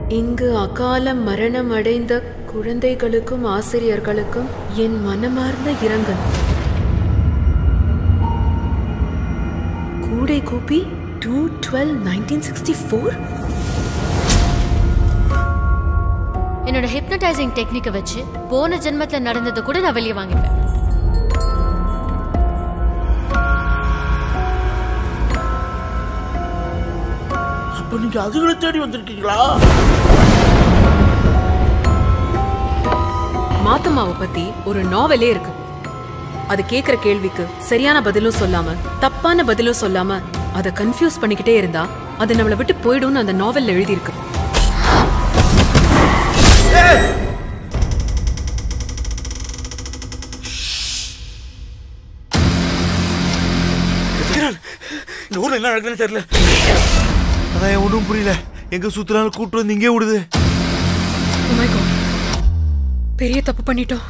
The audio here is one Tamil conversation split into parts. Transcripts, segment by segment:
இங்கு அகால மரணம் அடைந்த குழந்தைகளுக்கும் ஆசிரியர்களுக்கும் என் மனமார்ந்த இரங்கல் கூடை கூப்பி two twelve nineteen sixty four என்னோட ஹிப்னடைசிங் டெக்னிக்கை வச்சு போன ஜென்மத்துல நடந்ததை கூட நான் வெளியே வாங்கிப்பேன் அப்ப நீங்க அதுகளை தேடி வந்திருக்கீங்களா மாத்தம்மாவை பத்தி ஒரு நாவலே இருக்கு அது கேக்குற கேள்விக்கு சரியான பதிலும் சொல்லாம தப்பான பதிலும் சொல்லாம அதை கன்ஃபியூஸ் பண்ணிக்கிட்டே இருந்தா அது நம்மளை விட்டு போயிடும்னு அந்த நாவல்ல எழுதியிருக்கு கிரண், இந்த ஊர்ல என்ன நடக்குதுன்னு தெரியல அதான் ஒன்றும் புரியல எங்க சுத்தினாலும் கூட்டு வந்து இங்கே விடுது Oh my God. பெரிய தப்பு பண்ணிட்டோம்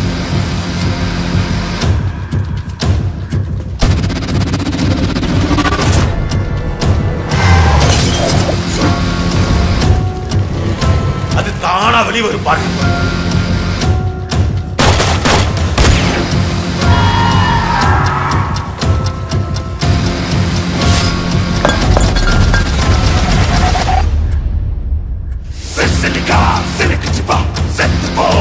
அது தானா வெளியே வரும் பாரு செலிக்கா செலிக்கு சிப்பா செத்து போ